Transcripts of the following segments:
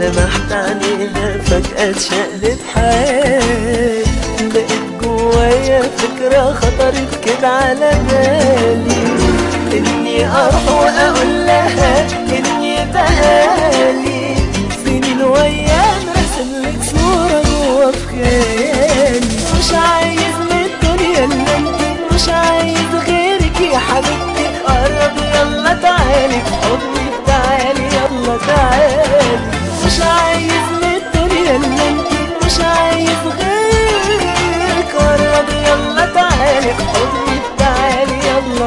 لمحت عينيها فجأة اتشقلب حالي بقت جوايا فكرة خطرت كده على بالي اني اروح واقول لها اني بقالي سنين وياه رسم لك صورة جوا في خيالي مش عايز من الدنيا الا انت مش عايز غيرك يا حبيبتي قرب يلا تعالي في حضني تعالي يلا تعالي مش عايز من الدنيا الا انت مش عايز غيرك قرب يلا تعالي في حضني تعالي يلا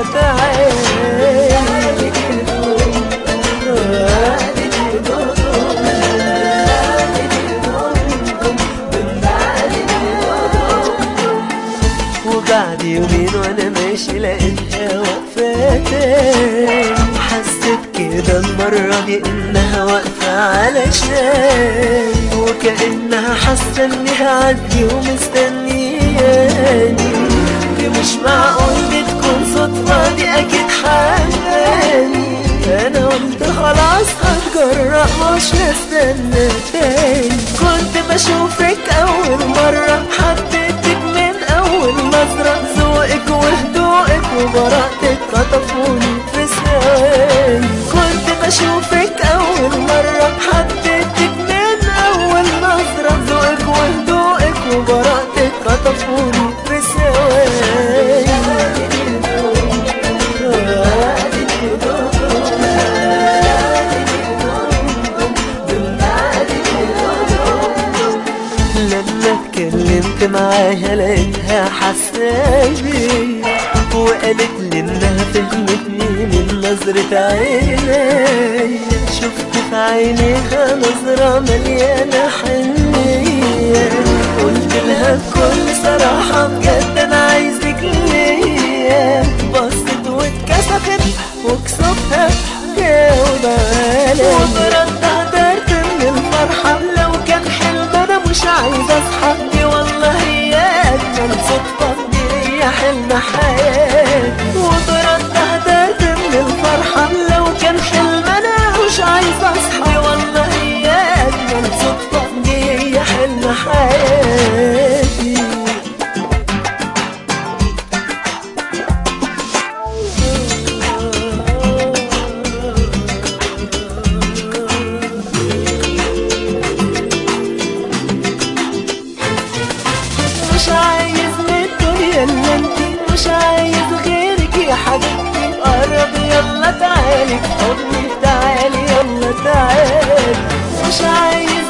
وبعد يومين وانا ماشي لقيتها واقفة تاني حسيت كده المرة دي انها واقفة علشان وكأنها حاسة اني هعدي ومستنياني دي مش معقول دي تكون صدفة دي اكيد حباني انا قلت خلاص هتجرأ مش هستنى تاني كنت بشوفك اول مرة حبيتك من اول نظرة ذوقك وهدوءك وبراءتك خطفوني في ثواني كنت بشوفك اول مرة حبيتك من اول نظرة ذوقك وهدوءك وبراءتك خطفوني في لما اتكلمت معاها لقيتها حسابي وقالت لي انها فهمتني من نظرة عيني شفت في عينيها نظرة مليانة حنية قلت لها بكل صراحة بجد انا عايزك ليا بصت واتكسفت وكسوفها جاوب عليا وبرد هدرت من الفرحة لو كان حلم انا مش عايز اصحى دي والله هي اجمل صدفة دي هي حلم حياتي وبرد هدرت من الفرحة لو كان حلم انا مش عايز اصحى دي والله هي اجمل صدفة دي هي حلم حياتي مش عايز من الدنيا الا انت مش عايز غيرك يا حبيبتي قرب يلا تعالي في حضني تعالي يلا تعالي مش عايز